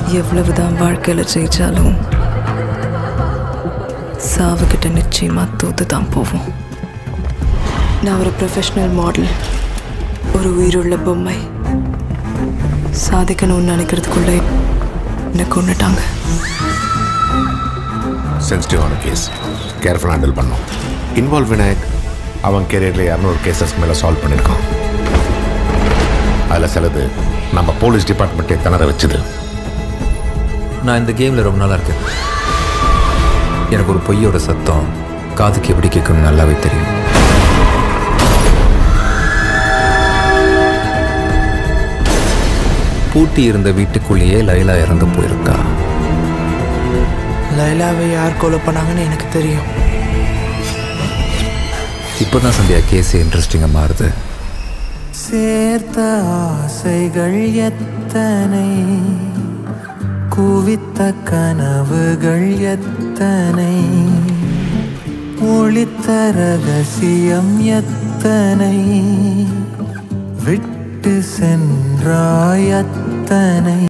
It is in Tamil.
எவ்வளவுதான் வாழ்க்கையில ஜெயிச்சாலும் சாவுக்கிட்ட நிச்சயமா தோத்து தான் போவோம் நான் ஒரு ப்ரொஃபஷனல் மாடல் ஒரு உயிருள்ள பொம்மை சாதிக்கணும்னு நினைக்கிறதுக்குள்ள என்னை கொண்டுட்டாங்க சென்சிட்டிவான கேஸ் கேர்ஃபுல் ஹேண்டில் பண்ணோம் இன்வால்வ் விநாயக் அவன் கெரியரில் இரநூறு கேசஸ் மேலே சால்வ் பண்ணியிருக்கான் அதில் சிலது நம்ம போலீஸ் டிபார்ட்மெண்ட்டே திணற வச்சுது நான் இந்த கேமில் ரொம்ப நாளாக இருக்கேன் எனக்கு ஒரு பொய்யோட சத்தம் காதுக்கு எப்படி கேட்கணும்னு நல்லாவே தெரியும் பூட்டி இருந்த வீட்டுக்குள்ளேயே லைலா இறந்து போயிருக்கா லைலாவை யார் கொலை பண்ணாங்கன்னு எனக்கு தெரியும் இப்போதான் சந்தியா கேஸ் இன்ட்ரெஸ்டிங்காக மாறுது சேர்த்த ஆசைகள் எத்தனை குவித்த கனவுகள் எத்தனை ஒளித்த ரகசியம் எத்தனை விட்டு சென்றாய் அத்தனை